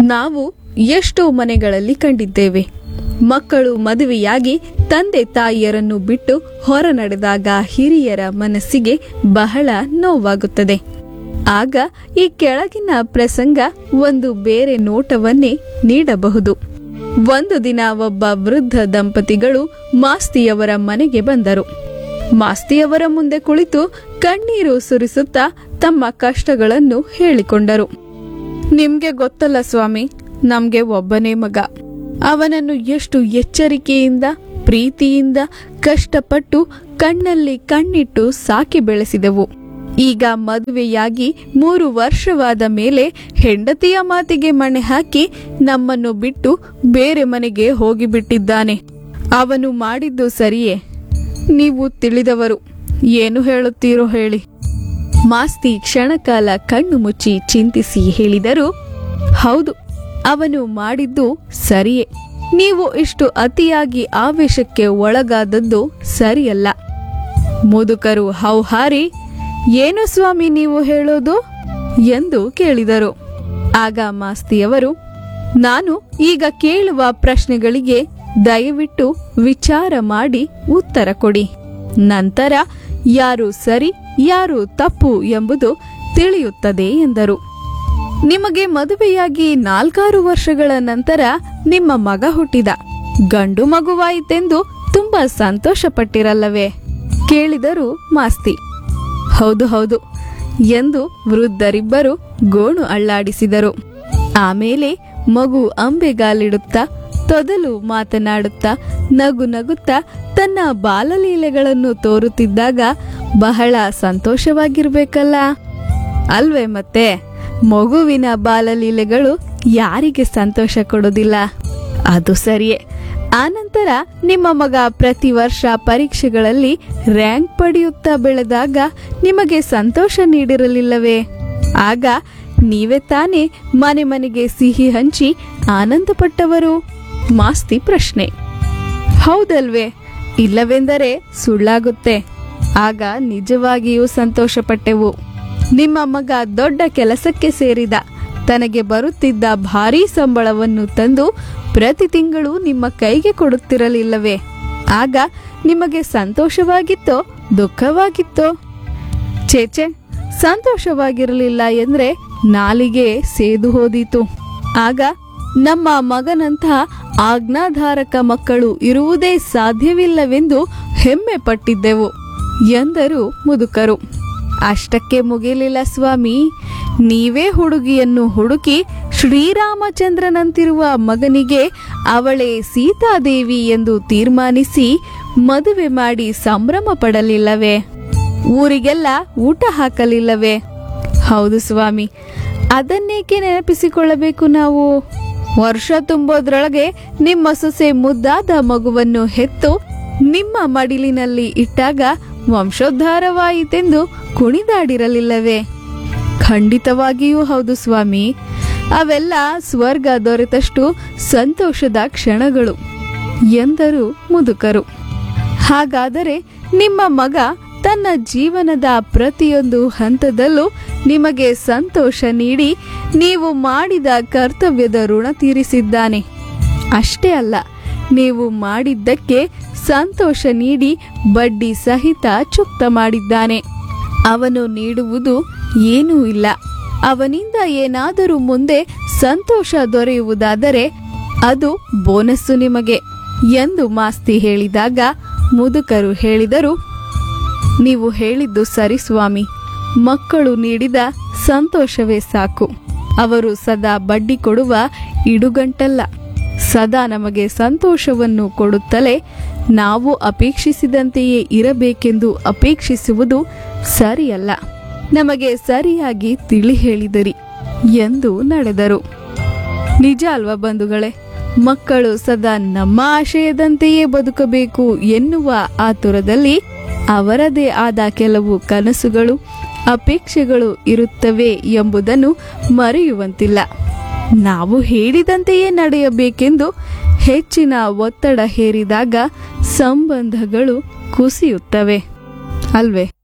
ನಾವು ಎಷ್ಟೋ ಮನೆಗಳಲ್ಲಿ ಕಂಡಿದ್ದೇವೆ ಮಕ್ಕಳು ಮದುವೆಯಾಗಿ ತಂದೆ ತಾಯಿಯರನ್ನು ಬಿಟ್ಟು ಹೊರ ನಡೆದಾಗ ಹಿರಿಯರ ಮನಸ್ಸಿಗೆ ಬಹಳ ನೋವಾಗುತ್ತದೆ ಆಗ ಈ ಕೆಳಗಿನ ಪ್ರಸಂಗ ಒಂದು ಬೇರೆ ನೋಟವನ್ನೇ ನೀಡಬಹುದು ಒಂದು ದಿನ ಒಬ್ಬ ವೃದ್ಧ ದಂಪತಿಗಳು ಮಾಸ್ತಿಯವರ ಮನೆಗೆ ಬಂದರು ಮಾಸ್ತಿಯವರ ಮುಂದೆ ಕುಳಿತು ಕಣ್ಣೀರು ಸುರಿಸುತ್ತಾ ತಮ್ಮ ಕಷ್ಟಗಳನ್ನು ಹೇಳಿಕೊಂಡರು ನಿಮ್ಗೆ ಗೊತ್ತಲ್ಲ ಸ್ವಾಮಿ ನಮ್ಗೆ ಒಬ್ಬನೇ ಮಗ ಅವನನ್ನು ಎಷ್ಟು ಎಚ್ಚರಿಕೆಯಿಂದ ಪ್ರೀತಿಯಿಂದ ಕಷ್ಟಪಟ್ಟು ಕಣ್ಣಲ್ಲಿ ಕಣ್ಣಿಟ್ಟು ಸಾಕಿ ಬೆಳೆಸಿದೆವು ಈಗ ಮದುವೆಯಾಗಿ ಮೂರು ವರ್ಷವಾದ ಮೇಲೆ ಹೆಂಡತಿಯ ಮಾತಿಗೆ ಮಣೆ ಹಾಕಿ ನಮ್ಮನ್ನು ಬಿಟ್ಟು ಬೇರೆ ಮನೆಗೆ ಹೋಗಿಬಿಟ್ಟಿದ್ದಾನೆ ಅವನು ಮಾಡಿದ್ದು ಸರಿಯೇ ನೀವು ತಿಳಿದವರು ಏನು ಹೇಳುತ್ತೀರೋ ಹೇಳಿ ಮಾಸ್ತಿ ಕ್ಷಣಕಾಲ ಕಣ್ಣು ಮುಚ್ಚಿ ಚಿಂತಿಸಿ ಹೇಳಿದರು ಹೌದು ಅವನು ಮಾಡಿದ್ದು ಸರಿಯೇ ನೀವು ಇಷ್ಟು ಅತಿಯಾಗಿ ಆವೇಶಕ್ಕೆ ಒಳಗಾದದ್ದು ಸರಿಯಲ್ಲ ಮುದುಕರು ಹೌಹಾರಿ ಏನು ಸ್ವಾಮಿ ನೀವು ಹೇಳೋದು ಎಂದು ಕೇಳಿದರು ಆಗ ಮಾಸ್ತಿಯವರು ನಾನು ಈಗ ಕೇಳುವ ಪ್ರಶ್ನೆಗಳಿಗೆ ದಯವಿಟ್ಟು ವಿಚಾರ ಮಾಡಿ ಉತ್ತರ ಕೊಡಿ ನಂತರ ಯಾರು ಸರಿ ಯಾರು ತಪ್ಪು ಎಂಬುದು ತಿಳಿಯುತ್ತದೆ ಎಂದರು ನಿಮಗೆ ಮದುವೆಯಾಗಿ ನಾಲ್ಕಾರು ವರ್ಷಗಳ ನಂತರ ನಿಮ್ಮ ಮಗ ಹುಟ್ಟಿದ ಗಂಡು ಮಗುವಾಯಿತೆಂದು ತುಂಬಾ ಸಂತೋಷಪಟ್ಟಿರಲ್ಲವೇ ಕೇಳಿದರು ಮಾಸ್ತಿ ಹೌದು ಹೌದು ಎಂದು ವೃದ್ಧರಿಬ್ಬರು ಗೋಣು ಅಳ್ಳಾಡಿಸಿದರು ಆಮೇಲೆ ಮಗು ಅಂಬೆಗಾಲಿಡುತ್ತಾ ತೊದಲು ಮಾತನಾಡುತ್ತಾ ನಗು ನಗುತ್ತಾ ತನ್ನ ಬಾಲಲೀಲೆಗಳನ್ನು ತೋರುತ್ತಿದ್ದಾಗ ಬಹಳ ಸಂತೋಷವಾಗಿರ್ಬೇಕಲ್ಲ ಅಲ್ವೇ ಮತ್ತೆ ಮಗುವಿನ ಬಾಲಲೀಲೆಗಳು ಯಾರಿಗೆ ಸಂತೋಷ ಕೊಡೋದಿಲ್ಲ ಅದು ಸರಿಯೇ ಆನಂತರ ನಿಮ್ಮ ಮಗ ಪ್ರತಿ ವರ್ಷ ಪರೀಕ್ಷೆಗಳಲ್ಲಿ ರ್ಯಾಂಕ್ ಪಡೆಯುತ್ತಾ ಬೆಳೆದಾಗ ನಿಮಗೆ ಸಂತೋಷ ನೀಡಿರಲಿಲ್ಲವೇ ಆಗ ನೀವೇ ತಾನೇ ಮನೆ ಮನೆಗೆ ಸಿಹಿ ಹಂಚಿ ಆನಂದಪಟ್ಟವರು ಮಾಸ್ತಿ ಪ್ರಶ್ನೆ ಹೌದಲ್ವೇ ಇಲ್ಲವೆಂದರೆ ಸುಳ್ಳಾಗುತ್ತೆ ಆಗ ನಿಜವಾಗಿಯೂ ಸಂತೋಷಪಟ್ಟೆವು ನಿಮ್ಮ ಮಗ ದೊಡ್ಡ ಕೆಲಸಕ್ಕೆ ಸೇರಿದ ತನಗೆ ಬರುತ್ತಿದ್ದ ಭಾರೀ ಸಂಬಳವನ್ನು ತಂದು ಪ್ರತಿ ತಿಂಗಳು ನಿಮ್ಮ ಕೈಗೆ ಕೊಡುತ್ತಿರಲಿಲ್ಲವೇ ಆಗ ನಿಮಗೆ ಸಂತೋಷವಾಗಿತ್ತೋ ದುಃಖವಾಗಿತ್ತೋ ಚೇಚೆ ಸಂತೋಷವಾಗಿರಲಿಲ್ಲ ಎಂದ್ರೆ ನಾಲಿಗೆ ಸೇದು ಹೋದೀತು ಆಗ ನಮ್ಮ ಮಗನಂತಹ ಆಜ್ಞಾಧಾರಕ ಮಕ್ಕಳು ಇರುವುದೇ ಸಾಧ್ಯವಿಲ್ಲವೆಂದು ಹೆಮ್ಮೆ ಪಟ್ಟಿದ್ದೆವು ಎಂದರು ಮುದುಕರು ಅಷ್ಟಕ್ಕೆ ಮುಗಿಲಿಲ್ಲ ಸ್ವಾಮಿ ನೀವೇ ಹುಡುಗಿಯನ್ನು ಹುಡುಕಿ ಶ್ರೀರಾಮಚಂದ್ರನಂತಿರುವ ಮಗನಿಗೆ ಅವಳೇ ಸೀತಾದೇವಿ ಎಂದು ತೀರ್ಮಾನಿಸಿ ಮದುವೆ ಮಾಡಿ ಸಂಭ್ರಮ ಪಡಲಿಲ್ಲವೇ ಊರಿಗೆಲ್ಲ ಊಟ ಹಾಕಲಿಲ್ಲವೇ ಹೌದು ಸ್ವಾಮಿ ಅದನ್ನೇಕೆ ನೆನಪಿಸಿಕೊಳ್ಳಬೇಕು ನಾವು ವರ್ಷ ತುಂಬೋದ್ರೊಳಗೆ ನಿಮ್ಮ ಸೊಸೆ ಮುದ್ದಾದ ಮಗುವನ್ನು ಹೆತ್ತು ನಿಮ್ಮ ಮಡಿಲಿನಲ್ಲಿ ಇಟ್ಟಾಗ ವಂಶೋದ್ಧಾರವಾಯಿತೆಂದು ಕುಣಿದಾಡಿರಲಿಲ್ಲವೇ ಖಂಡಿತವಾಗಿಯೂ ಹೌದು ಸ್ವಾಮಿ ಅವೆಲ್ಲ ಸ್ವರ್ಗ ದೊರೆತಷ್ಟು ಸಂತೋಷದ ಕ್ಷಣಗಳು ಎಂದರು ಮುದುಕರು ಹಾಗಾದರೆ ನಿಮ್ಮ ಮಗ ತನ್ನ ಜೀವನದ ಪ್ರತಿಯೊಂದು ಹಂತದಲ್ಲೂ ನಿಮಗೆ ಸಂತೋಷ ನೀಡಿ ನೀವು ಮಾಡಿದ ಕರ್ತವ್ಯದ ಋಣ ತೀರಿಸಿದ್ದಾನೆ ಅಷ್ಟೇ ಅಲ್ಲ ನೀವು ಮಾಡಿದ್ದಕ್ಕೆ ಸಂತೋಷ ನೀಡಿ ಬಡ್ಡಿ ಸಹಿತ ಚುಕ್ತ ಮಾಡಿದ್ದಾನೆ ಅವನು ನೀಡುವುದು ಏನೂ ಇಲ್ಲ ಅವನಿಂದ ಏನಾದರೂ ಮುಂದೆ ಸಂತೋಷ ದೊರೆಯುವುದಾದರೆ ಅದು ಬೋನಸ್ಸು ನಿಮಗೆ ಎಂದು ಮಾಸ್ತಿ ಹೇಳಿದಾಗ ಮುದುಕರು ಹೇಳಿದರು ನೀವು ಹೇಳಿದ್ದು ಸರಿ ಸ್ವಾಮಿ ಮಕ್ಕಳು ನೀಡಿದ ಸಂತೋಷವೇ ಸಾಕು ಅವರು ಸದಾ ಬಡ್ಡಿ ಕೊಡುವ ಇಡುಗಂಟಲ್ಲ ಸದಾ ನಮಗೆ ಸಂತೋಷವನ್ನು ಕೊಡುತ್ತಲೇ ನಾವು ಅಪೇಕ್ಷಿಸಿದಂತೆಯೇ ಇರಬೇಕೆಂದು ಅಪೇಕ್ಷಿಸುವುದು ಸರಿಯಲ್ಲ ನಮಗೆ ಸರಿಯಾಗಿ ತಿಳಿ ಹೇಳಿದಿರಿ ಎಂದು ನಡೆದರು ನಿಜ ಅಲ್ವಾ ಬಂಧುಗಳೇ ಮಕ್ಕಳು ಸದಾ ನಮ್ಮ ಆಶಯದಂತೆಯೇ ಬದುಕಬೇಕು ಎನ್ನುವ ಆತುರದಲ್ಲಿ ಅವರದೇ ಆದ ಕೆಲವು ಕನಸುಗಳು ಅಪೇಕ್ಷೆಗಳು ಇರುತ್ತವೆ ಎಂಬುದನ್ನು ಮರೆಯುವಂತಿಲ್ಲ ನಾವು ಹೇಳಿದಂತೆಯೇ ನಡೆಯಬೇಕೆಂದು ಹೆಚ್ಚಿನ ಒತ್ತಡ ಹೇರಿದಾಗ ಸಂಬಂಧಗಳು ಕುಸಿಯುತ್ತವೆ ಅಲ್ವೇ